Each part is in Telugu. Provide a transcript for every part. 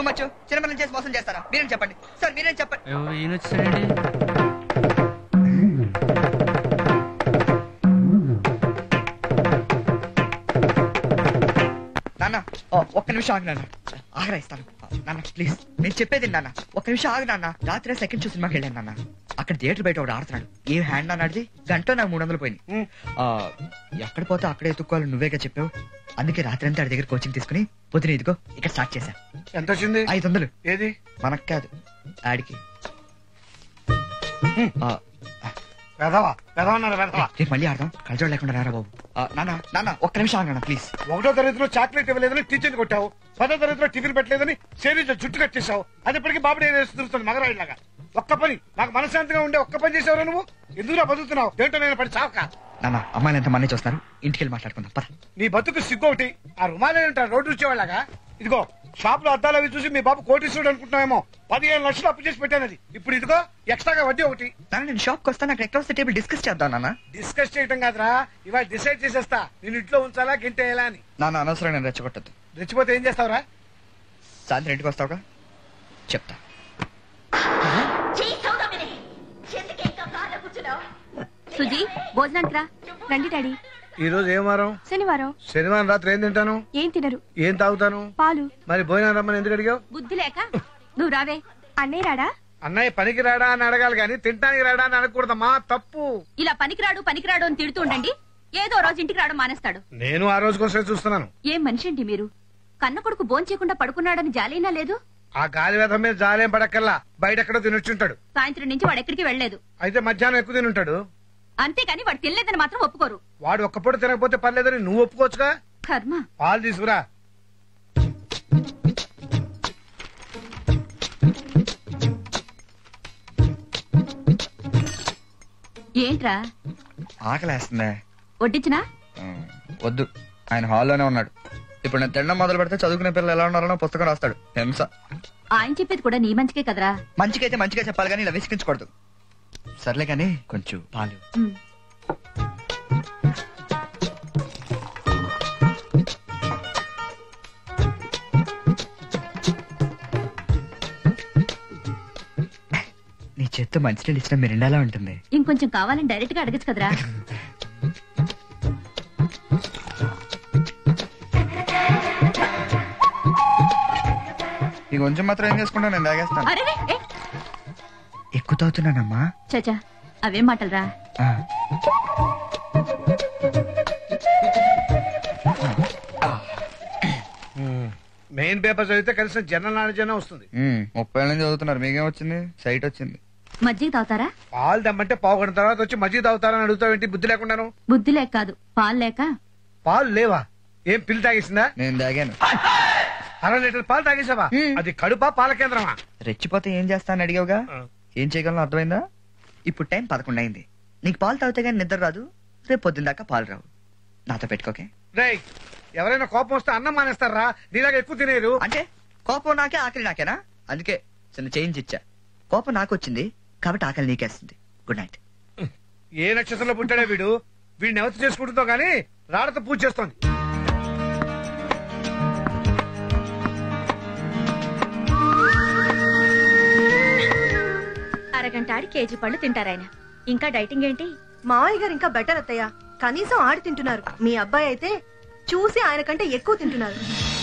టూ మచ్ చిన్నపిల్లలు చేసి మోసం చేస్తారా మీరేం చెప్పండి సార్ మీరేం చెప్పండి ఎవరు ఈయన వచ్చాడండి నాన్న ఓ, ఒక్క నిమిషం ఆగు నాన్న ఆగరా ఇస్తాను నాన్న ప్లీజ్ నేను చెప్పేది నాన్న ఒక్క నిమిషం ఆగు నాన్న రాత్రి సెకండ్ షో సినిమాకి వెళ్ళాను నాన్న అక్కడ థియేటర్ బయట ఒకడు ఆడుతున్నాడు ఏ హ్యాండ్ అన్నాడిది గంట నాకు మూడు వందలు పోయింది ఆ, ఎక్కడ పోతే అక్కడే ఎత్తుక్కోవాలి నువ్వేగా చెప్పావు అందుకే రాత్రి అంతా ఆడి దగ్గర కోచింగ్ తీసుకుని పొద్దున ఇదిగో ఇక్కడ స్టార్ట్ చేశా ఎంత వచ్చింది ఐదు వందలు ఏది మనకు కాదు ఆడికి ఆ, వెధవా వెధవన్నారు వెధవా రేపు మళ్ళీ ఆడదాం కలజోడు లేకుండా రారా బాబు ఆ, నాన్న నాన్న ఒక్క నిమిషం ఆగనా ప్లీజ్ ఒకటో తరగతిలో చాక్లెట్ ఇవ్వలేదని టీచర్ కొట్టావు పదో తరగతిలో టిఫిన్ పెట్టలేదని సేవించ జుట్టు కట్టేశావు అది ఇప్పటికీ బాబుడే తిరుగుతుంది మగరాయిలాగా ఒక్క పని నాకు మనశాంతిగా ఉండే ఒక్క పని చేసేవారు నువ్వు ఎందుకురా బతుకుతున్నావు ఏంటో నేను పడి చావక నాన్న అమ్మాయిలు ఎంత మంది చూస్తున్నారు ఇంటికి వెళ్ళి మాట్లాడుకుందాం పద నీ బతుకు సిగ్గు ఒకటి ఆ రుమాలే ఉంటారు రోడ్డు వచ్చేవాళ్ళగా ఇదిగో షాప్ లో అద్దాలు అవి చూసి మీ బాబు కోటీశ్వరుడు అనుకుంటున్నామేమో పదిహేను లక్షలు అప్పు చేసి పెట్టాను అది ఇప్పుడు ఇదిగో ఎక్స్ట్రాగా వడ్డీ ఒకటి నాన్న నేను షాప్కి వస్తాను అక్కడ ఎక్కడ టేబుల్ డిస్కస్ చేద్దాం నాన్న డిస్కస్ చేయటం కాదురా ఇవాళ డిసైడ్ చేసేస్తా నేను ఇంట్లో ఉంచాలా గింటేయాలా అని నాన్న అనవసరం నేను రెచ్చగొట్టద్దు రెచ్చిపోతే ఏం చేస్తావురా సాయంత్రం ఇంటికి వస్తావుగా చెప్తా సుజీ భోజనానికి రా రండి డాడీ ఈ రోజు ఏం వారం శనివారం శనివారం రాత్రి ఏం తింటాను ఏం తినరు ఏం తాగుతాను పాలు మరి భోజనం రమ్మని ఎందుకు అడిగావు బుద్ధి లేక నువ్వు రావే అన్నయ్య రాడా అన్నయ్య పనికి రాడా అని అడగాలి కానీ తింటానికి రాడా అని అనకూడదమ్మా తప్పు ఇలా పనికిరాడు పనికిరాడు అని తిడుతూ ఉండండి ఏదో రోజు ఇంటికి రావడం మానేస్తాడు నేను ఆ రోజు కోసం చూస్తున్నాను ఏం మనిషి అండి మీరు కన్న కొడుకు భోంచేయకుండా పడుకున్నాడని జాలైనా లేదు ఆ గాలి వేధం మీద జాలేం పడక్కల్లా బయట ఎక్కడో తినొచ్చుంటాడు సాయంత్రం నుంచి వాడు ఎక్కడికి వెళ్లేదు అయితే మధ్యాహ్నం ఎక్కువ తినుంటాడు అంతేకాని వాడు తినలేదని మాత్రం ఒప్పుకోరు వాడు ఒక్క పూట తినకపోతే పర్లేదని నువ్వు ఒప్పుకోవచ్చుగా కర్మ పాలు తీసుకురా ఏంట్రా ఆకలేస్తుందే వడ్డించినా ఉమ్, వద్దు ఆయన హాల్లోనే ఉన్నాడు ఇప్పుడు నేను తినడం మొదలు పెడితే చదువుకునే పిల్లలు ఎలా ఉన్నారో పుస్తకం రాస్తాడు హింస ఆయన చెప్పేది కూడా నీ మంచికే కదరా మంచికైతే మంచిగా చెప్పాలి కానీ ఇలా విసిగించకూడదు సర్లే కానీ కొంచెం పాలు ఉమ్. నీ చేత్తో మంచినీళ్ళు ఇచ్చిన మిరిండాలా ఉంటుంది ఇంకొంచెం కావాలని డైరెక్ట్ గా అడగచ్చు కదరా ఈ కొంచెం మాత్రం ఏం చేసుకుంటా నేను తాగేస్తాను అరే ఏ, ఎక్కువ తాగుతున్నానమ్మా చచా అవేం మాటలరా ఆ. మెయిన్ పేపర్ చదివితే కనీసం జనరల్ నాలెడ్జ్ అయినా వస్తుంది ఉమ్, ముప్పై ఏళ్ళ నుంచి చదువుతున్నారు మీకేం వచ్చింది సైట్ వచ్చింది మజ్జిగ తాగుతారా పాలు దమ్మంటే పావు గంట తర్వాత వచ్చి మజ్జిగ తాగుతారని అడుగుతావేంటి బుద్ధి లేకుండాను బుద్ధి లేక కాదు పాలు లేక పాలు లేవా ఏం పిల్లి తాగేసిందా నేను తాగాను అర లీటర్ పాలు తాగేసావా అది కడుపా పాల కేంద్రమా రెచ్చిపోతే ఏం చేస్తాను అడిగావుగా ఏం చేయగలను అర్థమైందా ఇప్పుడు టైం పదకొండు అయింది నీకు పాలు తాగితే కానీ నిద్ర రాదు రేపు పొద్దున్న దాకా పాలు రావు నాతో పెట్టుకోకే రేయ్ ఎవరైనా కోపం వస్తే అన్నం మానేస్తారా నీలాగా ఎక్కువ తినేరు అంటే కోపం నాకే ఆకలి నాకేనా అందుకే చిన్న చేంజ్ ఇచ్చా కోపం నాకు వచ్చింది కాబట్టి ఆకలి నీకేస్తుంది గుడ్ నైట్ ఏ నక్షత్రంలో పుట్టాడే వీడు వీడిని ఎవరు చేసుకుంటుందో గానీ రాడతో పూజ చేస్తోంది అరగంట ఆడి కేజీ పళ్ళు తింటారాయన ఇంకా డైటింగ్ ఏంటి మావయ్య గారు ఇంకా బెటర్ అత్తయ్య కనీసం ఆడి తింటున్నారు మీ అబ్బాయి అయితే చూసి ఆయన కంటే ఎక్కువ తింటున్నారు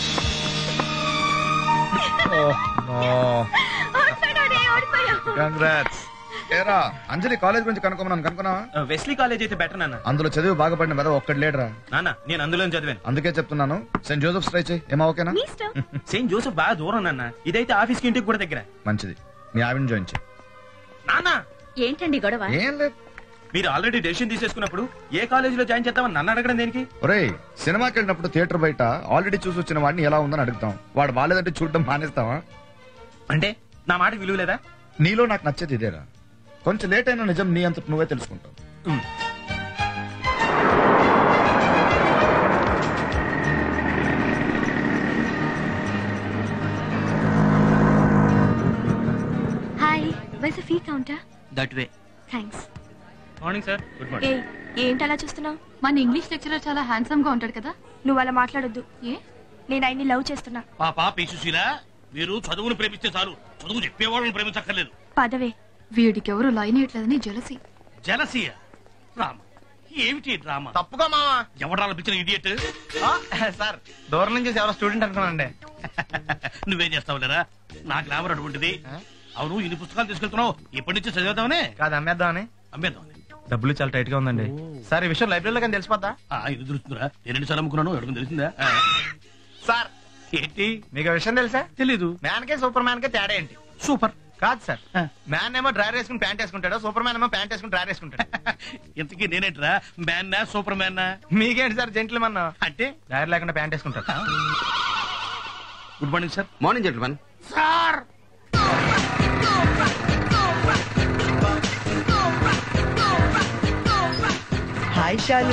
కంగ్రాట్స్ ఏరా అంజలి కాలేజ్ గురించి కనుక్కోమన్నాను కనుక్కున్నావా వెస్లీ కాలేజ్ అయితే బెటర్ నాన్న అందులో చదివి బాగుపడిన మీద ఒక్కడు లేడరా నాన్న నేను అందులో చదివాను అందుకే చెప్తున్నాను సెయింట్ జోసెఫ్ ట్రై చేయి ఏమా ఓకేనా మీ ఇష్టం సెయింట్ జోసెఫ్ బాగా దూరం నాన్న ఇదైతే ఆఫీస్ కి ఇంటికి కూడా దగ్గర మంచిది మీ ఆవిడని జాయిన్ చేయి నాన్న ఏంటండి గొడవ ఏం లేదు మీరు ఆల్రెడీ డెసిషన్ తీసేసుకున్నప్పుడు ఏ కాలేజీలో జాయిన్ చేద్దామని నన్ను అడగడం దేనికి ఒరేయ్ సినిమాకి వెళ్ళినప్పుడు థియేటర్ బయట ఆల్రెడీ చూసి వచ్చిన వాడిని ఎలా ఉందని అడుగుతాం వాడు బాగాలేదంటే చూడడం మానేస్తావా అంటే నా మాట విలువ లేదా నీలో నాకు నచ్చేది ఇదేరా కొంచెం లేట్ అయినా నిజం నీ అంత నువ్వే తెలుసుకుంటావు ఉమ్. Hi where's fee counter that way thanks morning sir good ఏ ఏంటి అలా చూస్తున్నావు మన ఇంగ్లీష్ లెక్చరర్ చాలా హ్యాండ్సమ్ గా ఉంటాడు కదా నువ్వు అలా మాట్లాడొద్దు ఏ నేను ఆయన్ని లవ్ చేస్తున్నా పాపా పి సుశీల మీరు చదువును ప్రేమిస్తే చాలు చదువు చెప్పేవాళ్ళని ప్రేమించక్కర్లేదు పదవే వీడికెవరు లైన్ ఇట్లేదని జలసి జలసీయ రామ ఏమిటి డ్రామా తప్పుగా మావా ఎవడా పిలిచిన ఇడియట్ సార్ దూరం నుంచి ఎవరో స్టూడెంట్ అనుకున్నానండి నువ్వేం చేస్తావు లేరా నా గ్లామర్ అటువంటిది అవును ఇన్ని పుస్తకాలు తీసుకెళ్తున్నావు ఇప్పటి నుంచి చదివేద్దామనే కాదు అమ్మేద్దామని అమ్మేద్దామని డబ్బులు చాలా టైట్ గా ఉందండి సార్ ఈ విషయం లైబ్రరీలో కానీ తెలిసిపోద్దా ఆ, ఇది తెలుస్తుందిరా నేను ఎన్ని సార్లు అమ్ముకున్నాను అడుగు తెలిసిందా ఆ. సార్ ఏంటి మీకు ఆ విషయం తెలుసా తెలీదు మ్యాన్ కే సూపర్ మ్యాన్ కే తేడా ఏంటి సూపర్ కాదు సార్ ఆ. మ్యాన్ ఏమో డ్రైర్ వేసుకుని ప్యాంట్ వేసుకుంటాడు సూపర్ మ్యాన్ ఏమో ప్యాంట్ వేసుకుని డ్రైర్ వేసుకుంటాడు ఇంతకీ నేనేంట్రా మ్యాన్నా సూపర్ మ్యాన్నా మీకేంటి సార్ జెంట్లు మన్న అంటే డ్రైర్ లేకుండా ప్యాంట్ వేసుకుంటారు good morning sir morning gentlemen sir hi Shalu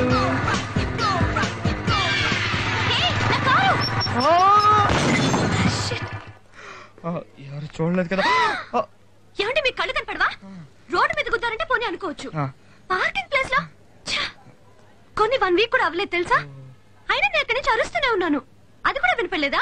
ఆ, ఎవరు చూడలేదు కదా ఆ, ఏమంటే మీకు కళ్ళు కనపడవా రోడ్డు మీద గుద్దారంటే పోనీ అనుకోవచ్చు ఆ. పార్కింగ్ ప్లేస్ లో ఛ! కొన్ని వన్ వీక్ కూడా అవ్వలేదు తెలుసా అయినా నేను ఇక్కడి నుంచి అరుస్తూనే ఉన్నాను అది కూడా వినపడలేదా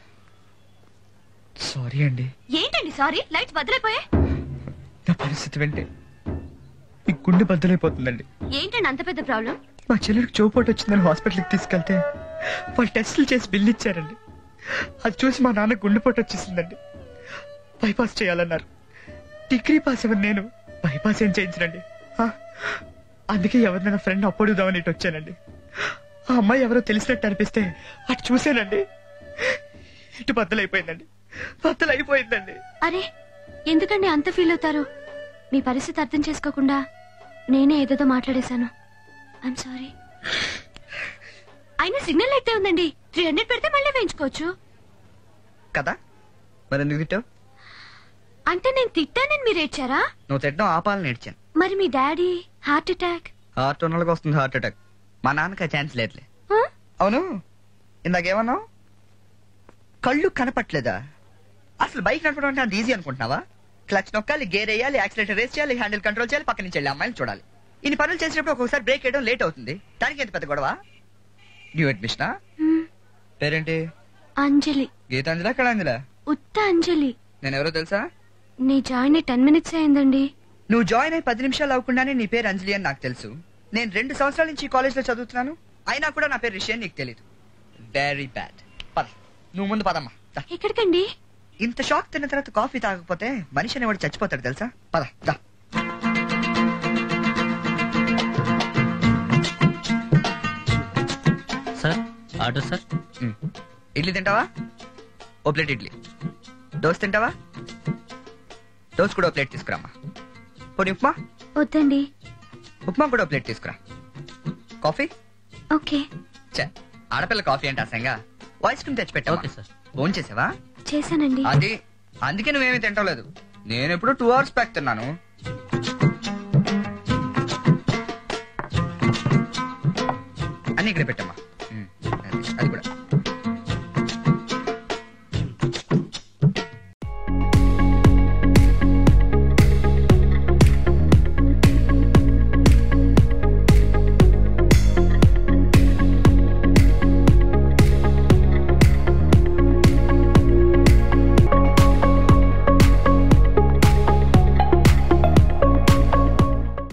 సారీ అండి ఏంటండి సారీ లైట్స్ బదులైపోయాయి నా పరిస్థితి వింటే ఈ గుండె బద్దలైపోతుందండి ఏంటండి అంత పెద్ద ప్రాబ్లం మా చెల్లెడికి చోపోటు వచ్చిందని హాస్పిటల్కి తీసుకెళ్తే వాళ్ళు టెస్టులు చేసి బిల్లు ఇచ్చారండి అది చూసి మా నాన్న గుండెపోటు వచ్చేసిందండి బైపాస్ చేయాలన్నారు డిగ్రీ పాస్ అవ్వను నేను బైపాస్ ఏం చేయించనండి ఆ, అందుకే ఎవరినైనా ఫ్రెండ్ అప్పడుదామని ఇటు వచ్చానండి ఆ అమ్మాయి ఎవరో తెలిసినట్టు అనిపిస్తే అటు చూసానండి ఇటు బద్దలైపోయిందండి బద్దలైపోయిందండి అరే ఎందుకండి అంత ఫీల్ అవుతారు మీ పరిస్థితి అర్థం చేసుకోకుండా నేనే ఏదేదో మాట్లాడేశాను ఐఎమ్ సారీ అయినా సిగ్నల్ అయితే ఉందండి త్రీ హండ్రెడ్ పెడితే మళ్ళీ వేయించుకోవచ్చు కదా మరి ఎందుకు తిట్టావు అంటే నేను తిట్టానని మీరు ఏడ్చారా నువ్వు తిట్టడం ఆపాలని నేర్చాను మరి మీ డాడీ హార్ట్ అటాక్ హార్ట్ ఉన్న వాళ్ళకి వస్తుంది హార్ట్ అటాక్ మా నాన్నకి ఆ ఛాన్స్ లేదులే అవును ఇందాకేమన్నావు కళ్ళు కనపట్లేదా అసలు బైక్ నడపడం అంటే అంత ఈజీ అనుకుంటున్నావా క్లచ్ నొక్కాలి గేర్ వేయాలి యాక్సిలేటర్ రేస్ చేయాలి హ్యాండిల్ కంట్రోల్ చేయాలి పక్క నుంచి వెళ్ళి అమ్మాయిని చూడాలి ఇన్ని పనులు చేసినప్పుడు ఒక్కొక్కసారి బ్రేక్ వేయడం లేట్ అవుతుంది దానికి ఎంత పెద్ద గొడవ న్యూ అడ్మిషనా పేరేంటి అంజలి గీతాంజలా కళాంజలా ఉత్త అంజలి నేను ఎవరో తెలుసా నీ జాయిన్ అయ్యి టెన్ మినిట్స్ అయిందండి నువ్వు జాయిన్ అయి పది నిమిషాలు అవ్వకుండానే నీ పేరు అంజలి అని నాకు తెలుసు నేను రెండు సంవత్సరాల నుంచి కాలేజ్ లో చదువుతున్నాను అయినా కూడా నా పేరు రిషి అని నీకు తెలియదు వెరీ బ్యాడ్ పద నువ్వు ముందు పదమ్మా దా. ఎక్కడికండి ఇంత షాక్ తిన్న తర్వాత కాఫీ తాగకపోతే మనిషి అనేవాడు చచ్చిపోతాడు తెలుసా పద దా. Sir order sir um. Idli తింటావా ఓ ప్లేట్ ఇడ్లీ దోశ తింటావా దోశ కూడా ఓ ప్లేట్ తీసుకురామ్మా పోనీ ఉప్మా వద్దండి ఉప్మా కూడా ఓ ప్లేట్ తీసుకురా కాఫీ ఓకే ఛే, ఆడపిల్ల కాఫీ అంటే అసంగా ఐస్ క్రీమ్ తెచ్చి పెట్టావా ఓకే సార్ ఫోన్ చేసావా చేశానండి అది అందుకే నువ్వేమీ తింటలేదు నేను ఎప్పుడు టూ అవర్స్ బ్యాక్ తిన్నాను అన్ని ఇక్కడ పెట్టమ్మా